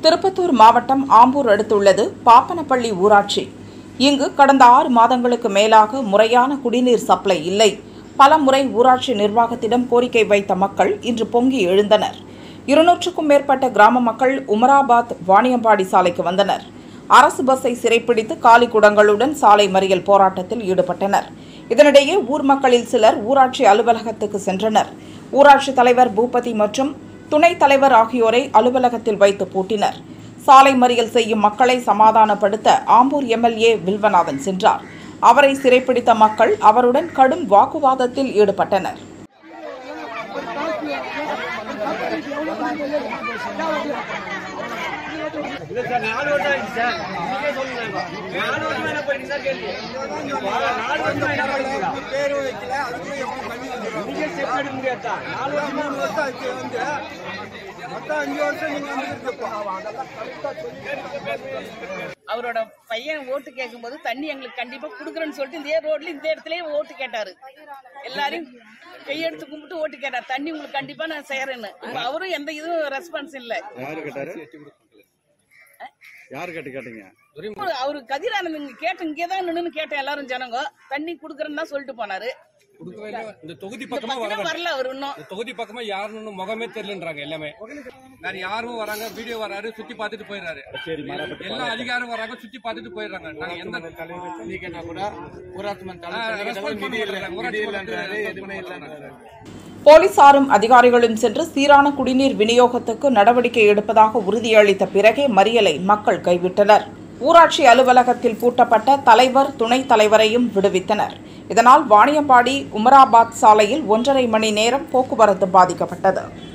திருப்பத்தூர் மாவட்டம் ஆம்பூர் அடுத்துள்ளது பாப்பனப்பள்ளி ஊராட்சி இங்கு கடந்த ஆறு மாதங்களுக்கு மேலாக முறையான குடிநீர் சப்ளை இல்லை பல முறை ஊராட்சி நிர்வாகத்திடம் கோரிக்கை வைத்த மக்கள் இன்று பொங்கி எழுந்தனர் இருநூற்றுக்கும் மேற்பட்ட கிராம மக்கள் உமராபாத் வாணியம்பாடி சாலைக்கு வந்தனர் அரசு பஸ்ஸை சிறைப்பிடித்து காலி குடங்களுடன் சாலை மறியல் போராட்டத்தில் ஈடுபட்டனர் இதனிடையே ஊர் மக்களில் சிலர் ஊராட்சி அலுவலகத்துக்கு சென்றனர் ஊராட்சி தலைவர் பூபதி மற்றும் துணைத் தலைவர் ஆகியோரை அலுவலகத்தில் வைத்து பூட்டினர் சாலை மறியல் செய்யும் மக்களை சமாதானப்படுத்த ஆம்பூர் எம்எல்ஏ வில்வநாதன் சென்றார் அவரை சிறைப்பிடித்த மக்கள் அவருடன் கடும் வாக்குவாதத்தில் ஈடுபட்டனர் இல்ல சார் நாலு வருஷம் ஆயிடுச்சு சார் நீங்களே சொல்லுங்க நாலு வருஷம் என்ன போயிடுச்சு சார் கேள்வி நாலு வருஷம் என்ன போயிடுச்சு பேரு வைக்கல அதுக்கு எப்படி பண்ணி வந்துருவாங்க நீங்க ஸ்டெப் எடுக்க முடியாது சார் நாலு வருஷம் மூணு வருஷம் ஆச்சு வந்து மொத்தம் அஞ்சு வருஷம் நீங்க வந்துருக்கப்போ அவரோட பையன் ஓட்டு கேட்கும்போது தண்ணி எங்களுக்கு கண்டிப்பா குடுக்குறேன்னு சொல்லிட்டு இதே ரோட்ல இந்த இடத்துலயே ஓட்டு கேட்டாரு எல்லாரையும் கையெடுத்து கும்பிட்டு ஓட்டு கேட்டார் தண்ணி உங்களுக்கு கண்டிப்பா நான் செய்யறேன்னு இப்ப அவரும் எந்த இதுவும் ரெஸ்பான்ஸ் இல்ல யாரு கேட்டாரு யாரு கேட்டு கேட்டீங்க அவரு கதிரானந்த் இங்க கேட்டு இங்கேதான் நின்னு கேட்டேன் எல்லாரும் ஜனங்க தண்ணி குடுக்குறேன்னு தான் சொல்லிட்டு போனாரு கொடுக்கவே இல்லை. இந்த தொகுதி இந்த பக்கமா பக்கமே வர வரல அவர் இன்னும் இந்த தொகுதி பக்கமா யாருன்னு முகமே தெரியலன்றாங்க எல்லாமே வேற யாரும் வராங்க வீடியோ வராரு சுத்தி பார்த்துட்டு போயிடுறாரு எல்லா அதிகாரம் வராங்க சுத்தி பார்த்துட்டு போயிடுறாங்க நாங்க எந்த கேட்டா கூட ஊராட்சி மன்ற ஆ, response பண்ண மாட்டேங்கிறாங்க. ஊராட்சி மன்றத்துல எதுவுமே இல்லைன்றாரு போலீசாரும் அதிகாரிகளும் சென்று சீரான குடிநீர் விநியோகத்துக்கு நடவடிக்கை எடுப்பதாக உறுதியளித்த பிறகே மறியலை மக்கள் கைவிட்டனர் ஊராட்சி அலுவலகத்தில் பூட்டப்பட்ட தலைவர் துணைத் தலைவரையும் விடுவித்தனர் இதனால் வாணியம்பாடி உமராபாத் சாலையில் ஒன்றரை மணி நேரம் போக்குவரத்து பாதிக்கப்பட்டது